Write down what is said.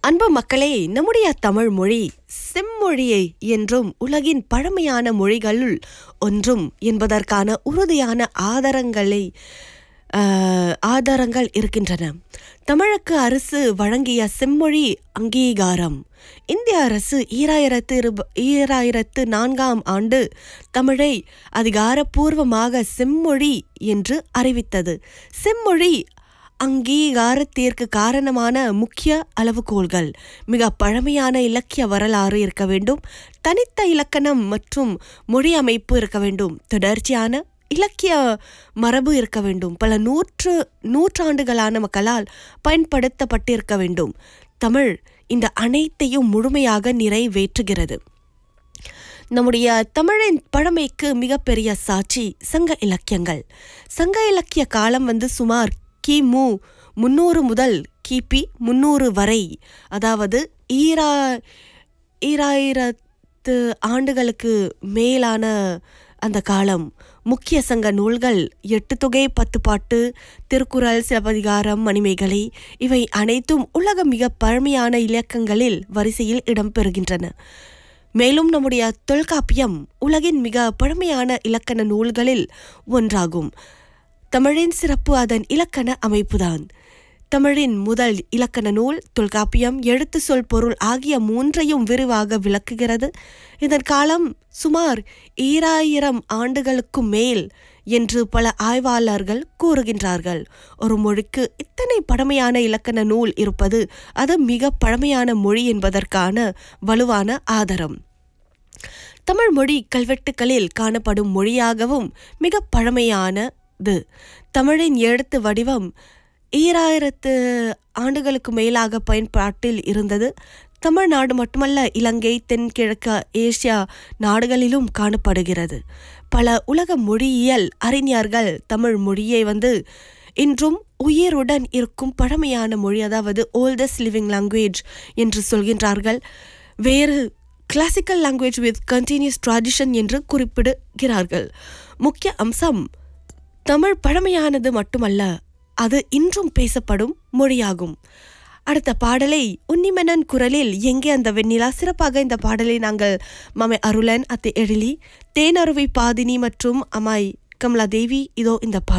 அன்பு மக்களே நம்முடைய தமிழ் மொழி செம்மொழியை என்றும் உலகின் பழமையான மொழிகளுள் ஒன்றும் என்பதற்கான உறுதியான ஆதாரங்களை ஆஹ், ஆதாரங்கள் இருக்கின்றன தமிழுக்கு அரசு வழங்கிய செம்மொழி அங்கீகாரம் இந்திய அரசு ஈராயிரத்து இருப ஈராயிரத்து நான்காம் ஆண்டு தமிழை அதிகாரப்பூர்வமாக செம்மொழி என்று அறிவித்தது செம்மொழி அங்கீகாரத்திற்கு காரணமான முக்கிய அளவுகோல்கள் மிக பழமையான இலக்கிய வரலாறு இருக்க வேண்டும் தனித்த இலக்கணம் மற்றும் மொழி அமைப்பு இருக்க வேண்டும் தொடர்ச்சியான இலக்கிய மரபு இருக்க வேண்டும் பல நூற்று நூற்றாண்டுகளான மக்களால் பயன்படுத்தப்பட்டிருக்க வேண்டும் தமிழ் இந்த அனைத்தையும் முழுமையாக நிறைவேற்றுகிறது நம்முடைய தமிழின் பழமைக்கு மிகப்பெரிய சாட்சி சங்க இலக்கியங்கள் சங்க இலக்கிய காலம் வந்து சுமார் கிமு முன்னூறு முதல் கிபி முன்னூறு வரை அதாவது ஈரா ஈராயிரத்து ஆண்டுகளுக்கு மேலான அந்த காலம் முக்கிய சங்க நூல்கள் எட்டு தொகை பத்து பாட்டு திருக்குறள் சிலப்பதிகாரம் மணிமேகலை இவை அனைத்தும் உலக மிக பழமையான இலக்கங்களில் வரிசையில் இடம்பெறுகின்றன மேலும் நம்முடைய தொல்காப்பியம் உலகின் மிக பழமையான இலக்கண நூல்களில் ஒன்றாகும் தமிழின் சிறப்பு அதன் இலக்கண அமைப்புதான் தமிழின் முதல் இலக்கண நூல் தொல்காப்பியம் எழுத்து சொல் பொருள் ஆகிய மூன்றையும் விரிவாக விளக்குகிறது இதன் காலம் சுமார் ஈராயிரம் ஆண்டுகளுக்கு மேல் என்று பல ஆய்வாளர்கள் கூறுகின்றார்கள் ஒரு மொழிக்கு இத்தனை பழமையான இலக்கண நூல் இருப்பது அது மிக பழமையான மொழி என்பதற்கான வலுவான ஆதாரம் தமிழ் மொழி கல்வெட்டுகளில் காணப்படும் மொழியாகவும் மிக பழமையானது தமிழின் எழுத்து வடிவம் ஈராயிரத்து ஆண்டுகளுக்கு மேலாக பயன்பாட்டில் இருந்தது தமிழ்நாடு மட்டுமல்ல இலங்கை தென்கிழக்கு ஏசியா நாடுகளிலும் காணப்படுகிறது பல உலக மொழியியல் அறிஞர்கள் தமிழ் மொழியை வந்து இன்றும் உயிருடன் இருக்கும் பழமையான மொழி அதாவது ஓல்டஸ்ட் லிவிங் லாங்குவேஜ் என்று சொல்கின்றார்கள் வேறு classical language with continuous tradition என்று குறிப்பிடுகிறார்கள் முக்கிய அம்சம் தமிழ் பழமையானது மட்டுமல்ல அது இன்றும் பேசப்படும் மொழியாகும் அடுத்த பாடலை உன்னிமனன் குரலில் எங்கே அந்த வெண்ணிலா சிறப்பாக இந்த பாடலை நாங்கள் மாமை அருளன் அத்தை எழிலி தேனருவி பாதினி மற்றும் அம்மாய் கமலா தேவி இதோ இந்த பாடல்